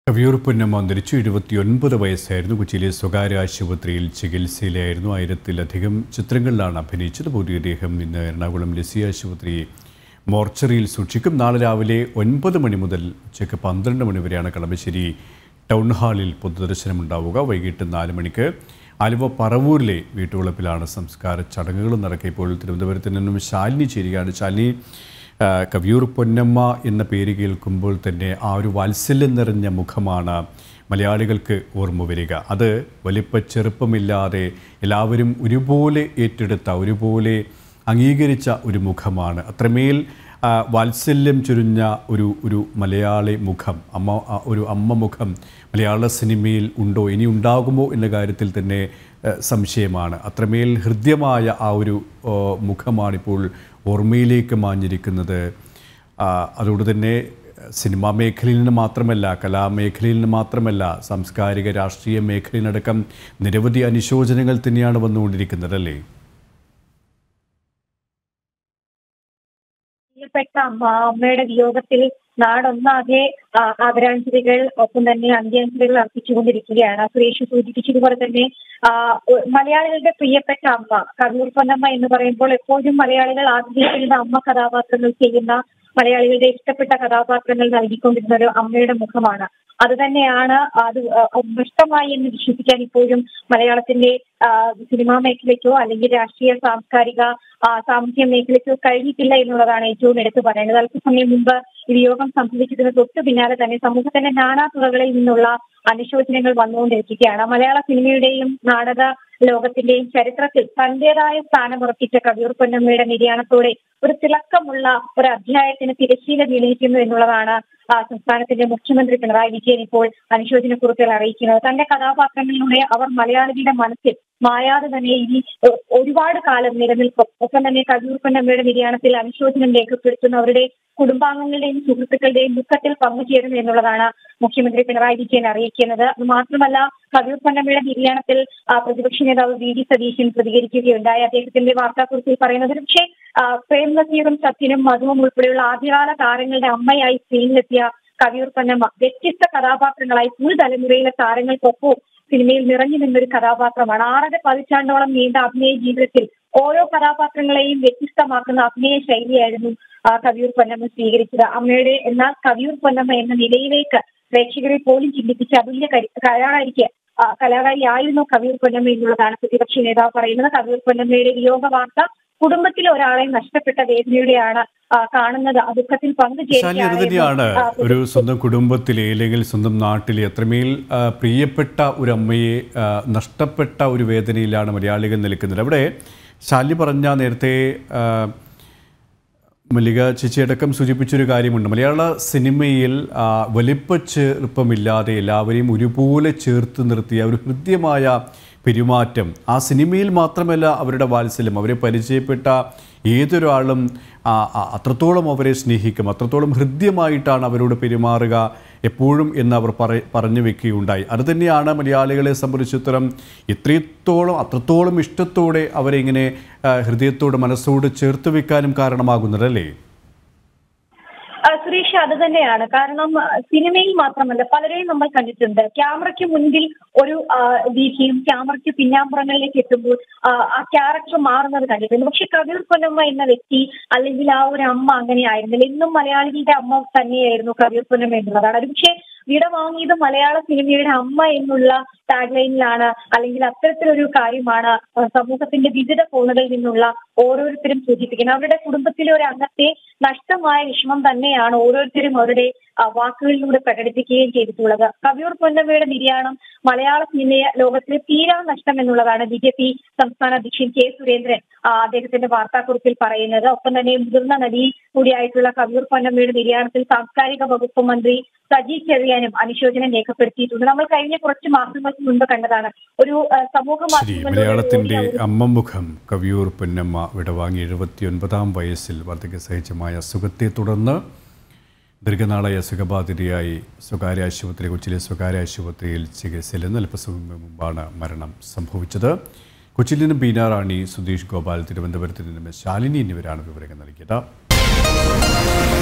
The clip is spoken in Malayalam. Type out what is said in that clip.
കവിയൂർ പൊന്നമ്മ അന്തരിച്ചു എഴുപത്തിയൊൻപത് വയസ്സായിരുന്നു കൊച്ചിയിലെ സ്വകാര്യ ആശുപത്രിയിൽ ചികിത്സയിലായിരുന്നു ആയിരത്തിലധികം ചിത്രങ്ങളിലാണ് അഭിനയിച്ചത് ഭൗതികദേഹം ഇന്ന് എറണാകുളം ലസി ആശുപത്രി മോർച്ചറിയിൽ സൂക്ഷിക്കും നാളെ രാവിലെ ഒൻപത് മണി മുതൽ ഉച്ചയ്ക്ക് പന്ത്രണ്ട് മണി വരെയാണ് കളമശ്ശേരി ടൗൺ ഹാളിൽ പൊതുദർശനം ഉണ്ടാവുക വൈകിട്ട് നാല് മണിക്ക് ആലുവ പറവൂരിലെ വീട്ടുവളപ്പിലാണ് സംസ്കാര ചടങ്ങുകൾ നടക്കുക ഇപ്പോൾ തിരുവനന്തപുരത്ത് നിന്നും ശാലിനി ചേരുകയാണ് ശാലിനി ആ, കവിയൂർ പൊന്നമ്മ എന്ന പേര് കേൾക്കുമ്പോൾ തന്നെ ആ ഒരു വാത്സല്യം നിറഞ്ഞ മുഖമാണ് മലയാളികൾക്ക് ഓർമ്മ വരിക അത് വലിപ്പ ചെറുപ്പമില്ലാതെ എല്ലാവരും ഒരുപോലെ ഏറ്റെടുത്ത ഒരുപോലെ അംഗീകരിച്ച ഒരു മുഖമാണ് അത്രമേൽ ആ, വാത്സല്യം ചുരുഞ്ഞ ഒരു ഒരു മലയാളി മുഖം അമ്മ ആ, ഒരു അമ്മ മുഖം മലയാള സിനിമയിൽ ഉണ്ടോ ഇനി ഉണ്ടാകുമോ എന്ന കാര്യത്തിൽ തന്നെ ആ, സംശയമാണ് അത്രമേൽ ഹൃദ്യമായ ആ ഒരു ആ, മുഖമാണിപ്പോൾ ഓർമ്മയിലേക്ക് മാഞ്ഞിരിക്കുന്നത് ആ, അതുകൊണ്ട് തന്നെ സിനിമാ മേഖലയിൽ നിന്ന് മാത്രമല്ല കലാമേഖലയിൽ നിന്ന് മാത്രമല്ല സാംസ്കാരിക രാഷ്ട്രീയ മേഖലയിലടക്കം നിരവധി അനുശോചനങ്ങൾ തന്നെയാണ് വന്നുകൊണ്ടിരിക്കുന്നത് അല്ലേ പ്രിയപ്പെട്ട അമ്മ അമ്മയുടെ വിയോഗത്തിൽ നാടൊന്നാകെ ആ, ആദരാഞ്ജലികൾ ഒപ്പം തന്നെ അന്ത്യാഞ്ജലികൾ അർപ്പിച്ചുകൊണ്ടിരിക്കുകയാണ് സുരേഷ് സൂചിപ്പിച്ചതുപോലെ തന്നെ ആ, ഒ- മലയാളികളുടെ പ്രിയപ്പെട്ട അമ്മ കവിയൂർ പൊന്നമ്മ എന്ന് പറയുമ്പോൾ എപ്പോഴും മലയാളികൾ ആഗ്രഹിക്കുന്ന അമ്മ കഥാപാത്രങ്ങൾ ചെയ്യുന്ന മലയാളികളുടെ ഇഷ്ടപ്പെട്ട കഥാപാത്രങ്ങൾ നൽകിക്കൊണ്ടിരുന്ന ഒരു അമ്മയുടെ മുഖമാണ് അത് തന്നെയാണ് അത് ആ, നഷ്ടമായി എന്ന് വിശ്വസിക്കാൻ ഇപ്പോഴും മലയാളത്തിന്റെ ആ, സിനിമാ മേഖലയ്ക്കോ അല്ലെങ്കിൽ രാഷ്ട്രീയ സാംസ്കാരിക ആ, സാമൂഹ്യ മേഖലയ്ക്കോ കഴിഞ്ഞിട്ടില്ല എന്നുള്ളതാണ് ഏറ്റവും എടുത്തു പറയുന്നത് അല്പസമയം മുമ്പ് ഈ വിയോഗം സംഭവിച്ചതിന് തൊട്ടു പിന്നാലെ തന്നെ സമൂഹത്തിന്റെ നാനാ തുറകളിൽ നിന്നുള്ള അനുശോചനങ്ങൾ വന്നുകൊണ്ടിരിക്കുകയാണ് മലയാള സിനിമയുടെയും നാടക ലോകത്തിന്റെയും ചരിത്രത്തിൽ തന്റേതായ സ്ഥാനമുറപ്പിച്ച കവിയൂർ പൊന്നമ്മയുടെ നിര്യാണത്തോടെ ഒരു തിളക്കമുള്ള ഒരു അധ്യായത്തിന് തിരശ്ശീല വീണിരിക്കുന്നു എന്നുള്ളതാണ് ആ, സംസ്ഥാനത്തിന്റെ മുഖ്യമന്ത്രി പിണറായി വിജയൻ ഇപ്പോൾ അനുശോചന കുറിപ്പുകൾ അറിയിക്കുന്നത് തന്റെ കഥാപാത്രങ്ങളിലൂടെ അവർ മലയാളികളുടെ മനസ്സിൽ മായാതെ തന്നെ ഇനി ഒ- ഒരുപാട് കാലം നിലനിൽക്കും ഒപ്പം തന്നെ കവിയൂർ പൊന്നമ്മയുടെ നിര്യാണത്തിൽ അനുശോചനം രേഖപ്പെടുത്തുന്നവരുടെ കുടുംബാംഗങ്ങളുടെയും സുഹൃത്തുക്കളുടെയും ദുഃഖത്തിൽ പങ്കുചേരുന്നു എന്നുള്ളതാണ് മുഖ്യമന്ത്രി പിണറായി വിജയൻ അറിയിക്കുന്നത് അത് മാത്രമല്ല കവിയൂർ പൊന്നമ്മയുടെ നിര്യാണത്തിൽ ആ, പ്രതിപക്ഷ നേതാവ് വി ഡി സതീശൻ പ്രതികരിക്കുകയുണ്ടായി അദ്ദേഹത്തിന്റെ വാർത്താക്കുറിപ്പിൽ പറയുന്നത് പക്ഷേ പ്രേം നസീറും സത്യനും മധുവും ഉൾപ്പെടെയുള്ള ആദ്യകാല താരങ്ങളുടെ അമ്മയായി സ്ക്രീനിലെത്തിയ കവിയൂർ പൊന്നമ്മ വ്യത്യസ്ത കഥാപാത്രങ്ങളായി പുതുതലമുറയിലെ താരങ്ങൾക്കൊപ്പം സിനിമയിൽ നിറഞ്ഞു നിന്നൊരു കഥാപാത്രമാണ് ആറര പതിറ്റാണ്ടോളം നീണ്ട അഭിനയ ജീവിതത്തിൽ ഓരോ കഥാപാത്രങ്ങളെയും വ്യത്യസ്തമാക്കുന്ന അഭിനയ ശൈലിയായിരുന്നു ആ, കവിയൂർ പൊന്നമ്മ സ്വീകരിച്ചത് അമ്മയുടെ എന്നാൽ കവിയൂർ പൊന്നമ്മ എന്ന നിലയിലേക്ക് പ്രേക്ഷകരെ പോലും ചിന്തിപ്പിച്ച അതുല്യ കരി- കലാകാരിക്ക് ആ, കലാകാരിയായിരുന്നു കവിയൂർ പൊന്നമ്മ എന്നുള്ളതാണ് പ്രതിപക്ഷ നേതാവ് പറയുന്നത് കവിയൂർ പൊന്നമ്മയുടെ വിയോഗ വാർത്ത കുടുംബത്തിലെ ഒരാളെ നഷ്ടപ്പെട്ട വേദനയുടെയാണ് ആ, കാണുന്നത് ആ ദുഃഖത്തിൽ ശാലി അത് തന്നെയാണ് ആ, ഒരു സ്വന്തം കുടുംബത്തിലെ അല്ലെങ്കിൽ സ്വന്തം നാട്ടിലെ അത്രമേൽ ആ, പ്രിയപ്പെട്ട ഒരു അമ്മയെ ആ, നഷ്ടപ്പെട്ട ഒരു വേദനയിലാണ് മലയാളികൾ നിൽക്കുന്നത് അവിടെ ശാലി പറഞ്ഞ നേരത്തെ ആ, മല്ലിക ചേച്ചിയടക്കം സൂചിപ്പിച്ചൊരു കാര്യമുണ്ട് മലയാള സിനിമയിൽ ആ, വലിപ്പ ചെറുപ്പമില്ലാതെ എല്ലാവരെയും ഒരുപോലെ ചേർത്ത് നിർത്തിയ ഒരു ഹൃദ്യമായ പെരുമാറ്റം ആ സിനിമയിൽ മാത്രമല്ല അവരുടെ വാത്സല്യം അവരെ പരിചയപ്പെട്ട ഏതൊരാളും ആ, ആ, അത്രത്തോളം അവരെ സ്നേഹിക്കും അത്രത്തോളം ഹൃദ്യമായിട്ടാണ് അവരോട് പെരുമാറുക എപ്പോഴും എന്ന് അവർ പറ പറഞ്ഞു വെക്കുകയുണ്ടായി അത് തന്നെയാണ് മലയാളികളെ സംബന്ധിച്ചിടത്തോളം എത്രത്തോളം അത്രത്തോളം ഇഷ്ടത്തോടെ അവരെ ഇങ്ങനെ ആ, ഹൃദയത്തോട് മനസ്സോട് ചേർത്ത് വെക്കാനും കാരണമാകുന്നത് അല്ലേ ആ, സുരേഷ് അത് തന്നെയാണ് കാരണം ആ, സിനിമയിൽ മാത്രമല്ല പലരെയും നമ്മൾ കണ്ടിട്ടുണ്ട് ക്യാമറയ്ക്ക് മുൻപിൽ ഒരു ആ, രീതിയും ക്യാമറയ്ക്ക് പിന്നാമ്പുറങ്ങളിലേക്ക് എത്തുമ്പോൾ ആ, ആ ക്യാരക്ടർ മാറുന്നത് കണ്ടിട്ടുണ്ട് പക്ഷെ കവിർ പൊന്നമ്മ എന്ന വ്യക്തി അല്ലെങ്കിൽ ആ ഒരു അമ്മ അങ്ങനെ ആയിരുന്നില്ല എന്നും മലയാളികളുടെ അമ്മ തന്നെയായിരുന്നു കവിർ പൊന്നമ്മ എന്നുള്ളതാണ് അത് പക്ഷേ വിട വാങ്ങിയത് മലയാള സിനിമയുടെ അമ്മ എന്നുള്ള ടാഗ് ലൈനിലാണ് അല്ലെങ്കിൽ അത്തരത്തിലൊരു കാര്യമാണ് ആ, സമൂഹത്തിന്റെ വിവിധ കോണുകളിൽ നിന്നുള്ള ഓരോരുത്തരും സൂചിപ്പിക്കുന്നത് അവരുടെ കുടുംബത്തിലെ ഒരു അംഗത്തെ നഷ്ടമായ വിഷമം തന്നെയാണ് ഓരോരുത്തരും അവരുടെ ആ, വാക്കുകളിലൂടെ പ്രകടിപ്പിക്കുകയും ചെയ്തിട്ടുള്ളത് കവിയൂർ പൊന്നമ്മയുടെ നിര്യാണം മലയാള സിനിമ ലോകത്തിലെ തീരാ നഷ്ടം എന്നുള്ളതാണ് ബി ജെ പി സംസ്ഥാന അധ്യക്ഷൻ കെ സുരേന്ദ്രൻ ആ, അദ്ദേഹത്തിന്റെ വാർത്താക്കുറിപ്പിൽ പറയുന്നത് ഒപ്പം തന്നെ മുതിർന്ന നടി കൂടിയായിട്ടുള്ള കവിയൂർ പൊന്നമ്മയുടെ നിര്യാണത്തിൽ സാംസ്കാരിക വകുപ്പ് മന്ത്രി സജി ചെറിയാനും അനുശോചനം രേഖപ്പെടുത്തിയിട്ടുണ്ട് നമ്മൾ കഴിഞ്ഞ കുറച്ച് മാസങ്ങൾക്ക് മുൻപ് കണ്ടതാണ് ഒരു ആ, സമൂഹ ശരി മാധ്യമങ്ങളിലൂടെ മലയാളത്തിൻ്റെ ഒരു- അമ്മമുഖം കവിയൂർ പൊന്നമ്മ വിടവാങ്ങി എഴുപത്തിയൊൻപതാം വയസ്സിൽ വാർദ്ധക്യ സഹിതമായ അസുഖത്തെ തുടർന്ന് ദീർഘനാളായ അസുഖബാധിതയായി സ്വകാര്യ ആശുപത്രി കൊച്ചിയിലെ സ്വകാര്യ ആശുപത്രിയിൽ ചികിത്സയിൽ നിന്ന് അല്പസമയം മുമ്പാണ് മരണം സംഭവിച്ചത് കൊച്ചിയിൽ നിന്നും ബീനാറാണി സുധീഷ് ഗോപാൽ തിരുവനന്തപുരത്ത് നിന്നും ശാലിനി എന്നിവരാണ് വിവരങ്ങൾ നൽകിയത്